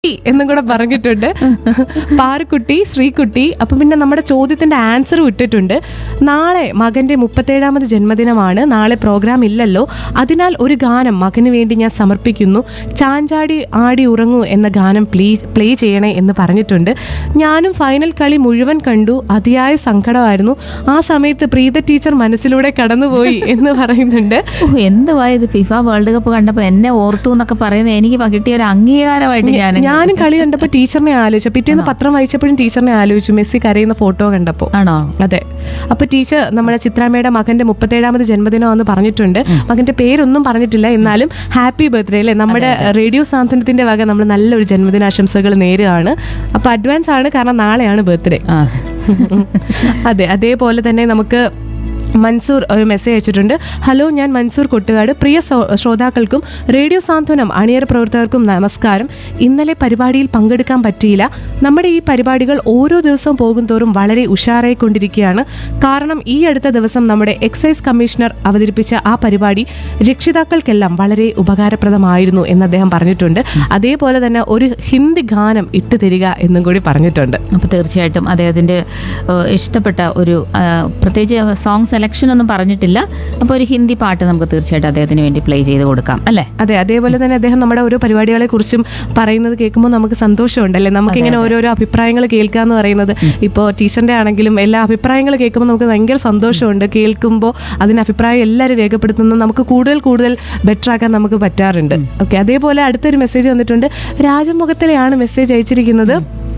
എന്നും കൂടെ പറഞ്ഞിട്ടുണ്ട് പാറുക്കുട്ടി ശ്രീകുട്ടി അപ്പം പിന്നെ നമ്മുടെ ചോദ്യത്തിന്റെ ആൻസർ ഇട്ടിട്ടുണ്ട് നാളെ മകന്റെ മുപ്പത്തേഴാമത് ജന്മദിനമാണ് നാളെ പ്രോഗ്രാം ഇല്ലല്ലോ അതിനാൽ ഒരു ഗാനം മകന് വേണ്ടി ഞാൻ സമർപ്പിക്കുന്നു ചാഞ്ചാടി ആടി ഉറങ്ങൂ എന്ന ഗാനം പ്ലേ പ്ലേ ചെയ്യണേ എന്ന് പറഞ്ഞിട്ടുണ്ട് ഞാനും ഫൈനൽ കളി മുഴുവൻ കണ്ടു അതിയായ സങ്കടമായിരുന്നു ആ സമയത്ത് പ്രീത ടീച്ചർ മനസ്സിലൂടെ കടന്നുപോയി എന്ന് പറയുന്നുണ്ട് ഓ എന്തുവാ ഇത് ഫിഫ വേൾഡ് കപ്പ് കണ്ടപ്പോ എന്നെ ഓർത്തു എന്നൊക്കെ പറയുന്നത് എനിക്ക് കിട്ടിയ ഒരു അംഗീകാരമായിട്ട് ഞാൻ ഞാനും കളി കണ്ടപ്പോൾ ടീച്ചറിനെ ആലോചിച്ചു പിറ്റേന്ന് പത്രം വായിച്ചപ്പോഴും ടീച്ചറിനെ ആലോചിച്ചു മെസ്സി കരയുന്ന ഫോട്ടോ കണ്ടപ്പോൾ ആണോ അതെ അപ്പൊ ടീച്ചർ നമ്മുടെ ചിത്രാമ്മയുടെ മകന്റെ മുപ്പത്തേഴാമത് ജന്മദിനം എന്ന് പറഞ്ഞിട്ടുണ്ട് മകന്റെ പേരൊന്നും പറഞ്ഞിട്ടില്ല എന്നാലും ഹാപ്പി ബർത്ത്ഡേ അല്ലേ നമ്മുടെ റേഡിയോ സാന്ത്വനത്തിന്റെ വക നമ്മൾ നല്ലൊരു ജന്മദിനാശംസകൾ നേരുകയാണ് അപ്പൊ അഡ്വാൻസ് ആണ് കാരണം നാളെയാണ് ബർത്ത്ഡേ ആ അതെ അതേപോലെ തന്നെ നമുക്ക് മൻസൂർ ഒരു മെസ്സേജ് അയച്ചിട്ടുണ്ട് ഹലോ ഞാൻ മൻസൂർ കൊട്ടുകാട് പ്രിയ സോ- ശ്രോതാക്കൾക്കും റേഡിയോ സാന്ത്വനം അണിയറ പ്രവർത്തകർക്കും നമസ്കാരം ഇന്നലെ പരിപാടിയിൽ പങ്കെടുക്കാൻ പറ്റിയില്ല നമ്മുടെ ഈ പരിപാടികൾ ഓരോ ദിവസവും പോകും തോറും വളരെ ഉഷാറായി കൊണ്ടിരിക്കുകയാണ് കാരണം ഈ അടുത്ത ദിവസം നമ്മുടെ എക്സൈസ് കമ്മീഷണർ അവതരിപ്പിച്ച ആ പരിപാടി രക്ഷിതാക്കൾക്കെല്ലാം വളരെ ഉപകാരപ്രദമായിരുന്നു എന്ന് അദ്ദേഹം പറഞ്ഞിട്ടുണ്ട് അതേപോലെ തന്നെ ഒരു ഹിന്ദി ഗാനം ഇട്ടു തരിക എന്നും കൂടി പറഞ്ഞിട്ടുണ്ട് അപ്പോൾ തീർച്ചയായിട്ടും അദ്ദേഹത്തിൻ്റെ ഏഹ്, ഇഷ്ടപ്പെട്ട ഒരു ആ, പ്രത്യേകിച്ച് സോങ് സെലക്ഷൻ ഒന്നും പറഞ്ഞിട്ടില്ല അപ്പോൾ ഒരു ഹിന്ദി പാട്ട് നമുക്ക് തീർച്ചയായിട്ടും അദ്ദേഹത്തിന് വേണ്ടി പ്ലേ ചെയ്ത് കൊടുക്കാം അല്ലേ അതെ അതേപോലെ തന്നെ അദ്ദേഹം നമ്മുടെ ഓരോ പരിപാടികളെ കുറിച്ചും പറയുന്നത് കേൾക്കുമ്പോൾ നമുക്ക് സന്തോഷമുണ്ടല്ലേ നമുക്കിങ്ങനെ ഓരോരോ അഭിപ്രായങ്ങൾ കേൾക്കുക എന്ന് പറയുന്നത് ഇപ്പോൾ ടീച്ചറിന്റെ ആണെങ്കിലും എല്ലാ അഭിപ്രായങ്ങൾ കേൾക്കുമ്പോൾ നമുക്ക് ഭയങ്കര സന്തോഷമുണ്ട് കേൾക്കുമ്പോൾ അതിന് അഭിപ്രായം എല്ലാവരും രേഖപ്പെടുത്തുന്നത് നമുക്ക് കൂടുതൽ കൂടുതൽ ബെറ്റർ ആക്കാൻ നമുക്ക് പറ്റാറുണ്ട് ഓക്കെ അതേപോലെ അടുത്തൊരു മെസ്സേജ് വന്നിട്ടുണ്ട് രാജമുഖത്തിലെയാണ് മെസ്സേജ് അയച്ചിരിക്കുന്നത്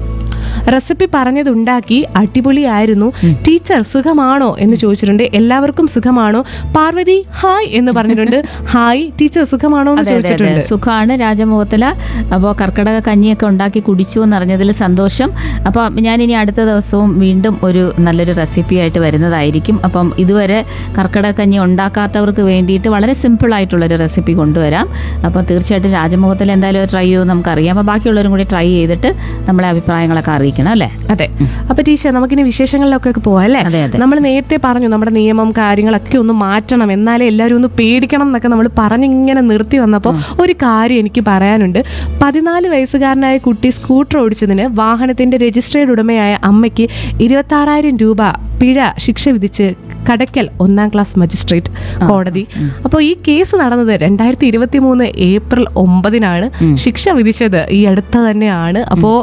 റെസിപ്പി പറഞ്ഞതുണ്ടാക്കി അടിപൊളിയായിരുന്നു ടീച്ചർ സുഖമാണോ എന്ന് ചോദിച്ചിട്ടുണ്ട് എല്ലാവർക്കും സുഖമാണോ പാർവതി ഹായ് എന്ന് പറഞ്ഞിട്ടുണ്ട് ഹായ് ടീച്ചർ സുഖമാണോ എന്ന് അതെ, അതെ, അതെ. ചോദിച്ചിട്ടുണ്ട് സുഖമാണ് രാജമുഖത്തില അപ്പോൾ കർക്കിടക കഞ്ഞിയൊക്കെ ഉണ്ടാക്കി കുടിച്ചു എന്നറിഞ്ഞതിൽ സന്തോഷം അപ്പോൾ ഞാൻ ഇനി അടുത്ത ദിവസവും വീണ്ടും ഒരു നല്ലൊരു റെസിപ്പി ആയിട്ട് വരുന്നതായിരിക്കും അപ്പം ഇതുവരെ കർക്കിടക കഞ്ഞി ഉണ്ടാക്കാത്തവർക്ക് വേണ്ടിയിട്ട് വളരെ സിമ്പിൾ ആയിട്ടുള്ളൊരു റെസിപ്പി കൊണ്ടുവരാം അപ്പോൾ തീർച്ചയായിട്ടും രാജമുഖത്തിൽ എന്തായാലും ട്രൈ ചെയ്യുമെന്ന് നമുക്കറിയാം അപ്പോൾ ബാക്കിയുള്ളവരും കൂടി ട്രൈ ചെയ്തിട്ട് നമ്മളെ അഭിപ്രായങ്ങളൊക്കെ അറിയിക്കണം അല്ലേ അതെ അപ്പൊ ടീച്ചർ നമുക്കിനി വിശേഷങ്ങളിലൊക്കെ പോവാം അല്ലേ അതെ, അതെ. നമ്മൾ നേരത്തെ പറഞ്ഞു നമ്മുടെ നിയമം കാര്യങ്ങളൊക്കെ ഒന്ന് മാറ്റണം എന്നാലേ എല്ലാവരും ഒന്ന് പേടിക്കണം എന്നൊക്കെ നമ്മൾ പറഞ്ഞിങ്ങനെ നിർത്തി വന്നപ്പോൾ ഒരു കാര്യം എനിക്ക് പറയാനുണ്ട് പതിനാല് വയസ്സുകാരനായ കുട്ടി സ്കൂട്ടർ ഓടിച്ചതിന് വാഹനത്തിന്റെ രജിസ്ട്രേഡ് ഉടമയായ അമ്മയ്ക്ക് ഇരുപത്താറായിരം രൂപ പിഴ ശിക്ഷ വിധിച്ച് കടയ്ക്കൽ ഒന്നാം ക്ലാസ് മജിസ്ട്രേറ്റ് കോടതി അപ്പോൾ ഈ കേസ് നടന്നത് രണ്ടായിരത്തി ഇരുപത്തി മൂന്ന് ഏപ്രിൽ ഒമ്പതിനാണ് ശിക്ഷ വിധിച്ചത് ഈ അടുത്ത തന്നെയാണ് അപ്പോൾ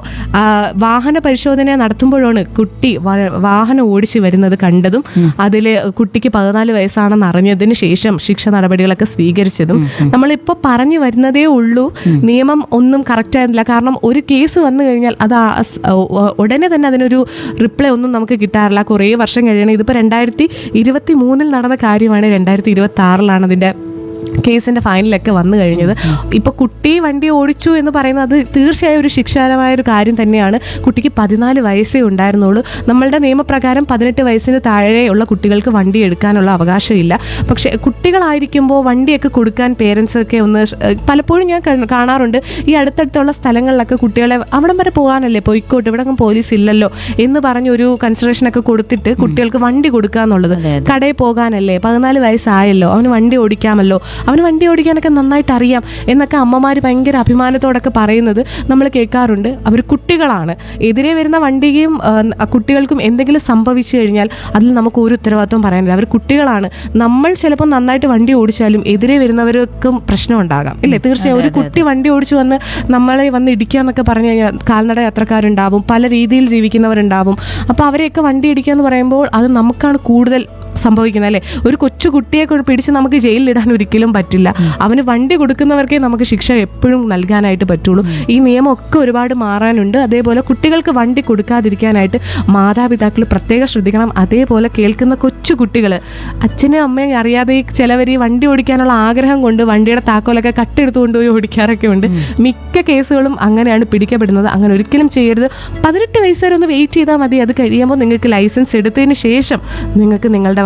വാഹന പരിശോധന നടത്തുമ്പോഴാണ് കുട്ടി വ- വാഹനം ഓടിച്ചു വരുന്നത് കണ്ടതും അതിൽ കുട്ടിക്ക് പതിനാല് വയസ്സാണെന്ന് അറിഞ്ഞതിന് ശേഷം ശിക്ഷ നടപടികളൊക്കെ സ്വീകരിച്ചതും നമ്മളിപ്പോൾ പറഞ്ഞു വരുന്നതേ ഉള്ളൂ നിയമം ഒന്നും കറക്റ്റ് ആയിരുന്നില്ല കാരണം ഒരു കേസ് വന്നു കഴിഞ്ഞാൽ അത് ആ സ്- ഉ- ഉടനെ തന്നെ അതിനൊരു റിപ്ലൈ ഒന്നും നമുക്ക് കിട്ടാറില്ല കുറേ വർഷം കഴിയണം ഇതിപ്പോൾ രണ്ടായിരത്തി ഇരുപത്തി മൂന്നിൽ നടന്ന കാര്യമാണ് രണ്ടായിരത്തി ഇരുപത്തി ആറിലാണ് അതിൻ്റെ കേസിന്റെ ഫൈനലൊക്കെ വന്നു കഴിഞ്ഞത് ഇപ്പൊ കുട്ടി വണ്ടി ഓടിച്ചു എന്ന് പറയുന്നത് അത് തീർച്ചയായും ഒരു ശിക്ഷാരമായ ഒരു കാര്യം തന്നെയാണ് കുട്ടിക്ക് പതിനാല് വയസ്സേ ഉണ്ടായിരുന്നുള്ളൂ നമ്മളുടെ നിയമപ്രകാരം പതിനെട്ട് വയസ്സിന് താഴെയുള്ള കുട്ടികൾക്ക് വണ്ടി എടുക്കാനുള്ള അവകാശമില്ല പക്ഷേ കുട്ടികളായിരിക്കുമ്പോൾ വണ്ടിയൊക്കെ കൊടുക്കാൻ പേരൻസ് ഒക്കെ ഒന്ന് ഷ്- ഏഹ് പലപ്പോഴും ഞാൻ കൺ- കാണാറുണ്ട് ഈ അടുത്തടുത്തുള്ള സ്ഥലങ്ങളിലൊക്കെ കുട്ടികളെ അവിടം വരെ പോകാനല്ലേ പോയിക്കോട്ടെ ഇവിടെ പോലീസ് ഇല്ലല്ലോ എന്ന് പറഞ്ഞ് ഒരു കൺസിഡറേഷൻ ഒക്കെ കൊടുത്തിട്ട് കുട്ടികൾക്ക് വണ്ടി കൊടുക്കുക എന്നുള്ളത് അതെ, അതെ. കടയിൽ പോകാനല്ലേ പതിനാല് വയസ്സായല്ലോ അവന് വണ്ടി ഓടിക്കാമല്ലോ അവന് വണ്ടി ഓടിക്കാനൊക്കെ നന്നായിട്ട് അറിയാം എന്നൊക്കെ അമ്മമാർ ഭയങ്കര അഭിമാനത്തോടൊക്കെ പറയുന്നത് നമ്മൾ കേൾക്കാറുണ്ട് അവർ കുട്ടികളാണ് എതിരെ വരുന്ന വണ്ടിയും ആ, ആ കുട്ടികൾക്കും എന്തെങ്കിലും സംഭവിച്ചു കഴിഞ്ഞാൽ അതിൽ നമുക്ക് ഒരു ഉത്തരവാദിത്വം പറയാനില്ല അവർ കുട്ടികളാണ് നമ്മൾ ചിലപ്പോൾ നന്നായിട്ട് വണ്ടി ഓടിച്ചാലും എതിരെ വരുന്നവർക്കും പ്രശ്നം ഉണ്ടാകാം ഇല്ലേ തീർച്ചയായും ഒരു കുട്ടി വണ്ടി ഓടിച്ചു വന്ന് നമ്മളെ വന്ന് ഇടിക്കുക എന്നൊക്കെ പറഞ്ഞു കഴിഞ്ഞാൽ കാൽനട യാത്രക്കാരുണ്ടാവും പല രീതിയിൽ ജീവിക്കുന്നവരുണ്ടാവും അപ്പോൾ അവരെയൊക്കെ വണ്ടി ഇടിക്കുക എന്ന് പറയുമ്പോൾ അത് നമുക്കാണ് കൂടുതൽ സംഭവിക്കുന്നത് അല്ലേ ഒരു കൊച്ചു കുട്ടിയെ കൊണ്ട് പിടിച്ച് നമുക്ക് ജയിലിലിടാൻ ഒരിക്കലും പറ്റില്ല അവന് വണ്ടി കൊടുക്കുന്നവർക്കേ നമുക്ക് ശിക്ഷ എപ്പോഴും നൽകാനായിട്ട് പറ്റുള്ളൂ ഈ നിയമമൊക്കെ ഒരുപാട് മാറാനുണ്ട് അതേപോലെ കുട്ടികൾക്ക് വണ്ടി കൊടുക്കാതിരിക്കാനായിട്ട് മാതാപിതാക്കൾ പ്രത്യേകം ശ്രദ്ധിക്കണം അതേപോലെ കേൾക്കുന്ന കൊച്ചു കുട്ടികൾ അച്ഛനും അമ്മയും അറിയാതെ ഈ ചിലവർ ഈ വണ്ടി ഓടിക്കാനുള്ള ആഗ്രഹം കൊണ്ട് വണ്ടിയുടെ താക്കോലൊക്കെ കട്ടെടുത്ത് കൊണ്ടുപോയി ഓടിക്കാറൊക്കെ ഉണ്ട് മിക്ക കേസുകളും അങ്ങനെയാണ് പിടിക്കപ്പെടുന്നത് അങ്ങനെ ഒരിക്കലും ചെയ്യരുത് പതിനെട്ട് വയസ്സ് വരെ ഒന്ന് വെയിറ്റ് ചെയ്താൽ മതി അത് കഴിയുമ്പോൾ നിങ്ങൾക്ക് ലൈസൻസ് എടുത്തതിന് ശേഷം നിങ്ങൾക്ക് നിങ്ങളുടെ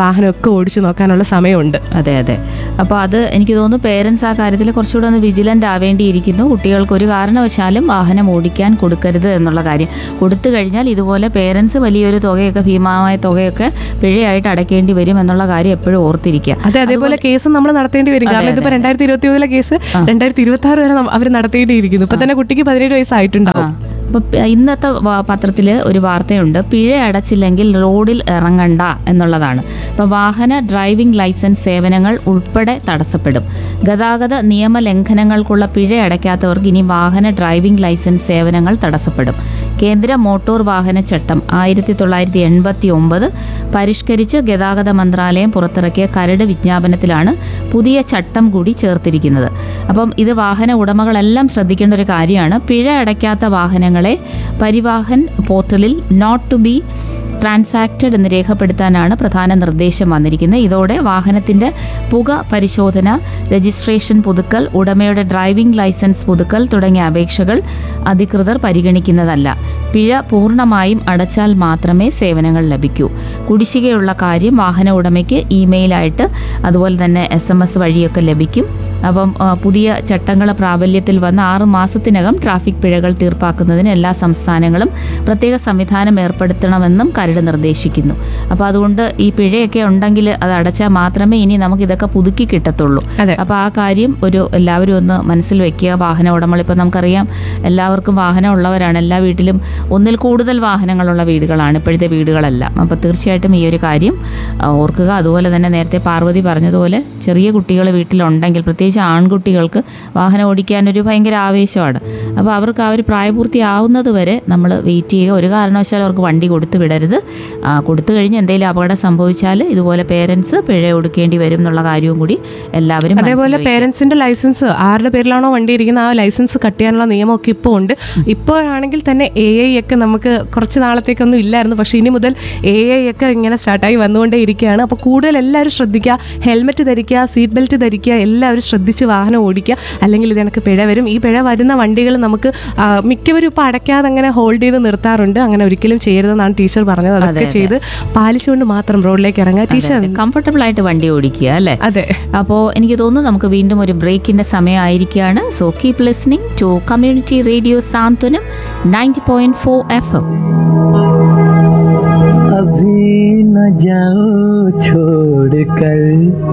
വാഹനമൊക്കെ ഓടിച്ചു നോക്കാനുള്ള സമയമുണ്ട് അതെ അതെ അപ്പോൾ അത് എനിക്ക് തോന്നുന്നു പേരൻസ് ആ കാര്യത്തിൽ കുറച്ചുകൂടെ ഒന്ന് വിജിലൻ്റ് ആവേണ്ടിയിരിക്കുന്നു കുട്ടികൾക്ക് ഒരു കാരണവശാലും വാഹനം ഓടിക്കാൻ കൊടുക്കരുത് എന്നുള്ള കാര്യം കൊടുത്തു കഴിഞ്ഞാൽ ഇതുപോലെ പേരൻസ് വലിയൊരു തുകയൊക്കെ ഭീമമായ തുകയൊക്കെ പിഴയായിട്ട് അടയ്ക്കേണ്ടി വരും എന്നുള്ള കാര്യം എപ്പോഴും ഓർത്തിരിക്കുക അതെ അതേപോലെ കേസ് നമ്മൾ നടത്തേണ്ടി വരും കാരണം ഇതിപ്പോ രണ്ടായിരത്തി ഇരുപത്തി മൂന്നിലെ കേസ് രണ്ടായിരത്തി ഇരുപത്തി ആറ് വരെ അവർ നടത്തേണ്ടിയിരിക്കുന്നു ഇപ്പൊ തന്നെ കുട്ടിക്ക് പതിനേഴ് വയസ്സായിട്ടുണ്ടാവും അപ്പൊ ഇന്നത്തെ പത്രത്തിൽ ഒരു വാർത്തയുണ്ട് പിഴ അടച്ചില്ലെങ്കിൽ റോഡിൽ ഇറങ്ങണ്ട എന്നുള്ളതാണ് ഇപ്പൊ വാഹന ഡ്രൈവിംഗ് ലൈസൻസ് സേവനങ്ങൾ ഉൾപ്പെടെ തടസ്സപ്പെടും ഗതാഗത നിയമ ലംഘനങ്ങൾക്കുള്ള പിഴ അടയ്ക്കാത്തവർക്ക് ഇനി വാഹന ഡ്രൈവിംഗ് ലൈസൻസ് സേവനങ്ങൾ തടസ്സപ്പെടും കേന്ദ്ര മോട്ടോർ വാഹന ചട്ടം ആയിരത്തി തൊള്ളായിരത്തി എൺപത്തി ഒമ്പത് പരിഷ്കരിച്ച് ഗതാഗത മന്ത്രാലയം പുറത്തിറക്കിയ കരട് വിജ്ഞാപനത്തിലാണ് പുതിയ ചട്ടം കൂടി ചേർത്തിരിക്കുന്നത് അപ്പം ഇത് വാഹന ഉടമകളെല്ലാം ശ്രദ്ധിക്കേണ്ട ഒരു കാര്യമാണ് പിഴ അടയ്ക്കാത്ത വാഹനങ്ങളെ പരിവാഹൻ പോർട്ടലിൽ നോട്ട് ടു ബി ട്രാൻസാക്റ്റഡ് എന്ന് രേഖപ്പെടുത്താനാണ് പ്രധാന നിർദ്ദേശം വന്നിരിക്കുന്നത് ഇതോടെ വാഹനത്തിന്റെ പുക പരിശോധന രജിസ്ട്രേഷൻ പുതുക്കൽ ഉടമയുടെ ഡ്രൈവിംഗ് ലൈസൻസ് പുതുക്കൽ തുടങ്ങിയ അപേക്ഷകൾ അധികൃതർ പരിഗണിക്കുന്നതല്ല പിഴ പൂർണ്ണമായും അടച്ചാൽ മാത്രമേ സേവനങ്ങൾ ലഭിക്കൂ കുടിശ്ശികയുള്ള കാര്യം വാഹന ഉടമയ്ക്ക് ഇമെയിലായിട്ട് അതുപോലെ തന്നെ എസ് എം എസ് വഴിയൊക്കെ ലഭിക്കും അപ്പം ആ, പുതിയ ചട്ടങ്ങൾ പ്രാബല്യത്തിൽ വന്ന ആറ് മാസത്തിനകം ട്രാഫിക് പിഴകൾ തീർപ്പാക്കുന്നതിന് എല്ലാ സംസ്ഥാനങ്ങളും പ്രത്യേക സംവിധാനം ഏർപ്പെടുത്തണമെന്നും കരട് നിർദ്ദേശിക്കുന്നു അപ്പോൾ അതുകൊണ്ട് ഈ പിഴയൊക്കെ ഉണ്ടെങ്കിൽ അത് അടച്ചാൽ മാത്രമേ ഇനി നമുക്ക് ഇതൊക്കെ പുതുക്കി കിട്ടത്തുള്ളൂ അതെ അപ്പോൾ ആ കാര്യം ഒരു എല്ലാവരും ഒന്ന് മനസ്സിൽ വെക്കുക വാഹന ഉടമകൾ ഇപ്പോൾ നമുക്കറിയാം എല്ലാവർക്കും വാഹനം ഉള്ളവരാണ് എല്ലാ വീട്ടിലും ഒന്നിൽ കൂടുതൽ വാഹനങ്ങളുള്ള വീടുകളാണ് ഇപ്പോഴത്തെ വീടുകളെല്ലാം അപ്പോൾ തീർച്ചയായിട്ടും ഈ ഒരു കാര്യം ആ, ഓർക്കുക അതുപോലെ തന്നെ നേരത്തെ പാർവതി പറഞ്ഞതുപോലെ ചെറിയ കുട്ടികൾ വീട്ടിലുണ്ടെങ്കിൽ പ്രത്യേകിച്ച് ആൺകുട്ടികൾക്ക് വാഹനം ഓടിക്കാനൊരു ഭയങ്കര ആവേശമാണ് അപ്പോൾ അവർക്ക് ആ ഒരു പ്രായപൂർത്തിയാവുന്നത് വരെ നമ്മൾ വെയിറ്റ് ചെയ്യുക ഒരു കാരണവശാലും അവർക്ക് വണ്ടി കൊടുത്തു വിടരുത് ആ, കൊടുത്തു കഴിഞ്ഞ് എന്തെങ്കിലും അപകടം സംഭവിച്ചാൽ ഇതുപോലെ പേരൻസ് പിഴ കൊടുക്കേണ്ടി വരും എന്നുള്ള കാര്യവും കൂടി എല്ലാവരും മനസ്സിൽ അതേപോലെ വെക്കുക. പേരൻസിന്റെ ലൈസൻസ് ആരുടെ പേരിലാണോ വണ്ടി ഇരിക്കുന്നത് ആ ലൈസൻസ് കട്ട് ചെയ്യാനുള്ള നിയമമൊക്കെ ഇപ്പോൾ ഉണ്ട് ഇപ്പോഴാണെങ്കിൽ തന്നെ എ ഐ ഒക്കെ നമുക്ക് കുറച്ച് നാളത്തേക്കൊന്നും ഇല്ലായിരുന്നു പക്ഷേ ഇനി മുതൽ എ ഐ ഒക്കെ ഇങ്ങനെ സ്റ്റാർട്ടായി വന്നുകൊണ്ടേ ഇരിക്കുകയാണ് അപ്പോൾ കൂടുതൽ എല്ലാവരും ശ്രദ്ധിക്കുക ഹെൽമെറ്റ് ധരിക്കുക സീറ്റ് ബെൽറ്റ് ധരിക്കുക എല്ലാവരും ശ്രദ്ധിച്ച് വാഹനം ഓടിക്കുക അല്ലെങ്കിൽ ഇത് എനിക്ക് പിഴ വരും ഈ പിഴ വരുന്ന വണ്ടികൾ നമുക്ക് ആ, മിക്കവരും ഇപ്പോൾ അടയ്ക്കാതെ അങ്ങനെ ഹോൾഡ് ചെയ്ത് നിർത്താറുണ്ട് അങ്ങനെ ഒരിക്കലും ചെയ്യരുതെന്നാണ് ടീച്ചർ പറഞ്ഞത് അതൊക്കെ ചെയ്ത് പാലിച്ചുകൊണ്ട് മാത്രം റോഡിലേക്ക് ഇറങ്ങുക ടീച്ചർ കംഫർട്ടബിൾ ആയിട്ട് വണ്ടി ഓടിക്കുക അല്ലേ അതെ അപ്പോൾ എനിക്ക് തോന്നുന്നു നമുക്ക് വീണ്ടും ഒരു ബ്രേക്കിന്റെ സമയമായിരിക്കുകയാണ് so keep listening to community radio Santhwanam ninety point four F M अभी न जाओ छोड़ कर